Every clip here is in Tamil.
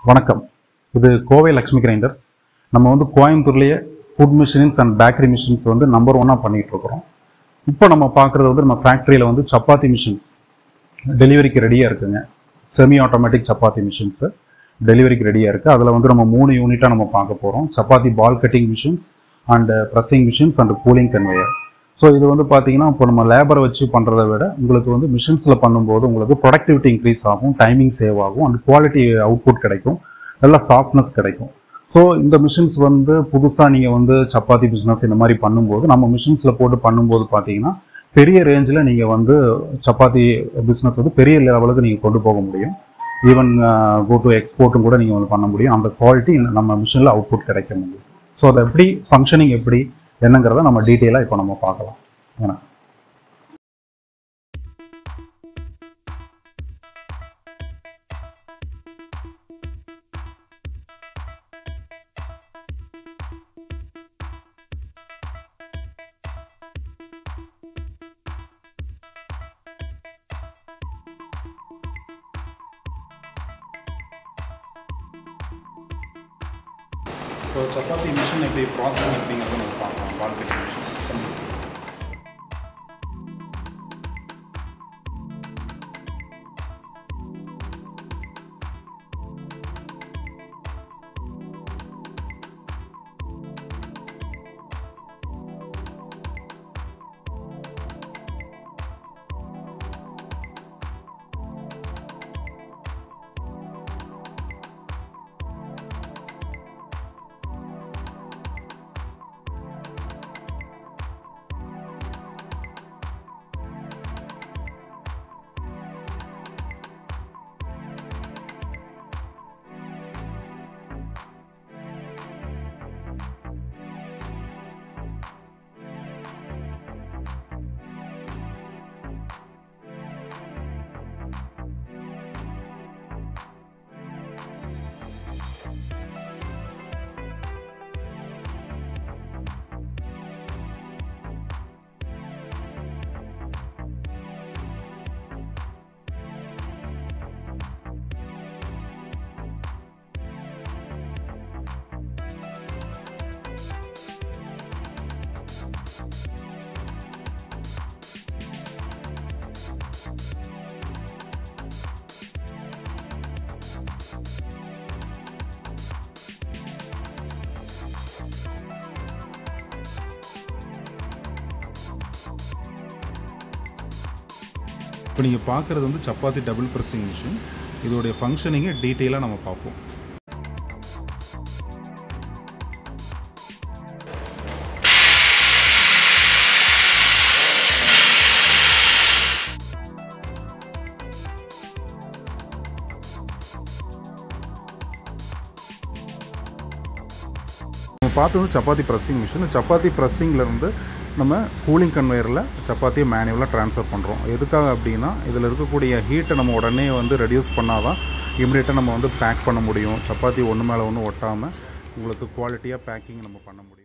வணக்கம் இது கோவை லக்ஷ்மி கிரைண்டர்ஸ் நம்ம வந்து கோயம்புத்தூர்லேயே food machines and bakery machines வந்து நம்பர் ஒன்னாக பண்ணிட்டு இருக்கிறோம் இப்போ நம்ம பார்க்குறது வந்து நம்ம ஃபேக்ட்ரியில் வந்து சப்பாத்தி மிஷின்ஸ் டெலிவரிக்கு ரெடியாக இருக்குங்க செமி ஆட்டோமேட்டிக் சப்பாத்தி மிஷின்ஸு டெலிவரிக்கு ரெடியாக இருக்குது அதில் வந்து நம்ம மூணு யூனிட்டாக நம்ம பார்க்க போகிறோம் chapati ball cutting machines and pressing machines and cooling conveyor so இது வந்து பார்த்தீங்கன்னா இப்போ நம்ம லேபரை வச்சு பண்ணுறதை விட உங்களுக்கு வந்து மிஷின்ஸில் பண்ணும்போது உங்களுக்கு ப்ரொடக்டிவிட்டி இன்க்ரீஸ் ஆகும் டைமிங் சேவ் ஆகும் அண்ட் குவாலிட்டி அவுட்புட் கிடைக்கும் நல்ல சாஃப்ட்னஸ் கிடைக்கும் ஸோ இந்த மிஷின்ஸ் வந்து புதுசாக நீங்கள் வந்து சப்பாத்தி பிஸ்னஸ் இந்த மாதிரி பண்ணும்போது நம்ம மிஷின்ஸில் போட்டு பண்ணும்போது பார்த்தீங்கன்னா பெரிய ரேஞ்சில் நீங்கள் வந்து சப்பாத்தி பிஸ்னஸ் வந்து பெரிய லெவலுக்கு நீங்கள் கொண்டு போக முடியும் ஈவன் கோ டு எக்ஸ்போர்ட்டும் கூட நீங்கள் வந்து பண்ண முடியும் அந்த குவாலிட்டி நம்ம மிஷினில் அவுட்புட் கிடைக்க முடியும் ஸோ அது எப்படி ஃபங்க்ஷனிங் எப்படி என்னங்கிறத நம்ம டீட்டெயிலாக இப்போ நம்ம பார்க்கலாம் வணக்கம் இப்போ சப்பாத்தி மிஷின் எப்படி ப்ராசஸிங் எப்படிங்கிறத நம்ம பார்க்கலாம் பால் கட்டிங் மிஷின் இப்போ நீங்கள் பார்க்குறது வந்து சப்பாத்தி டபுள் ப்ரெஸ்ஸிங் மிஷின் இதோடைய ஃபங்க்ஷனிங்கை டீட்டெயிலாக நம்ம பார்ப்போம் நம்ம பார்த்தது சப்பாத்தி ப்ரெஸ்ஸிங் மிஷின் சப்பாத்தி ப்ரெஸ்ஸிங்லேருந்து நம்ம கூலிங் கன்வேயரில் சப்பாத்தியை மேனுவலாக ட்ரான்ஸ்ஃபர் பண்ணுறோம் எதுக்காக அப்படின்னா இதில் இருக்கக்கூடிய ஹீட்டை நம்ம உடனே வந்து ரெடியூஸ் பண்ணால் தான் இமிடியேட்டாக நம்ம வந்து பேக் பண்ண முடியும் சப்பாத்தி ஒன்று மேலே ஒன்று ஒட்டாமல் உங்களுக்கு குவாலிட்டியாக பேக்கிங் நம்ம பண்ண முடியும்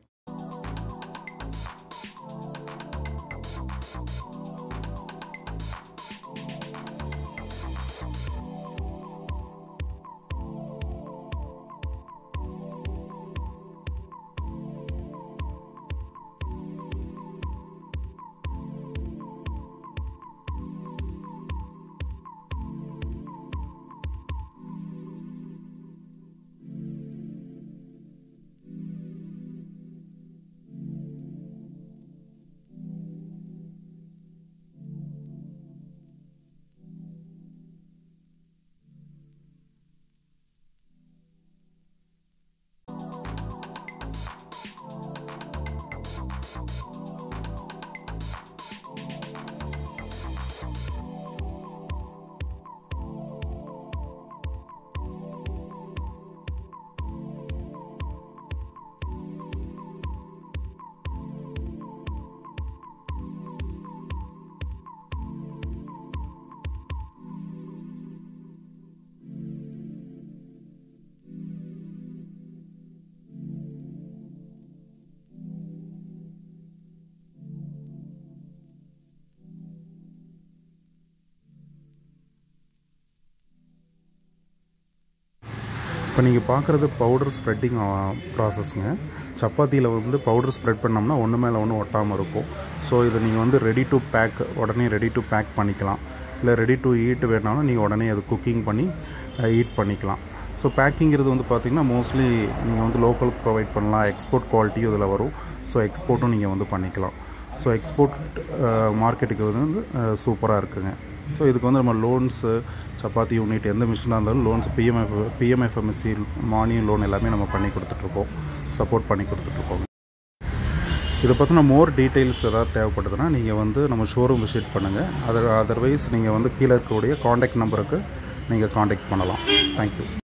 இப்போ நீங்கள் பார்க்குறது பவுடர் ஸ்ப்ரெட்டிங் ப்ராசஸ்ங்க சப்பாத்தியில் வந்து பவுடர் ஸ்ப்ரெட் பண்ணோம்னா ஒன்று மேலே ஒன்று ஒட்டாமல் இருக்கும் ஸோ இதை நீங்கள் வந்து ரெடி டு பேக் உடனே ரெடி டு பேக் பண்ணிக்கலாம் இல்லை ரெடி டு ஈட் வேணாலும் நீங்கள் உடனே அது குக்கிங் பண்ணி ஈட் பண்ணிக்கலாம் ஸோ பேக்கிங்கிறது வந்து பார்த்திங்கன்னா மோஸ்ட்லி நீங்கள் வந்து லோக்கல் ப்ரொவைட் பண்ணலாம் எக்ஸ்போர்ட் குவாலிட்டியும் இதில் வரும் ஸோ எக்ஸ்போர்ட்டும் நீங்கள் வந்து பண்ணிக்கலாம் ஸோ எக்ஸ்போர்ட் மார்க்கெட்டுக்கு வந்து சூப்பராக இருக்குங்க ஸோ இதுக்கு வந்து நம்ம லோன்ஸு சப்பாத்தி யூனிட் எந்த மிஷினாக இருந்தாலும் லோன்ஸ் பிஎம்எஃப் பிஎம்எஃப்எம்எஸ்சி மானியம் லோன் எல்லாமே நம்ம பண்ணி கொடுத்துட்ருக்கோம் சப்போர்ட் பண்ணி கொடுத்துட்ருக்கோம் இதை பற்றின மோர் டீட்டெயில்ஸ் ஏதாவது தேவைப்படுதுன்னா நீங்கள் வந்து நம்ம ஷோரூம் விசிட் பண்ணுங்கள் அதர் அதர்வைஸ் நீங்கள் வந்து கீழே இருக்கக்கூடிய காண்டாக்ட் நம்பருக்கு நீங்கள் காண்டாக்ட் பண்ணலாம் தேங்க்யூ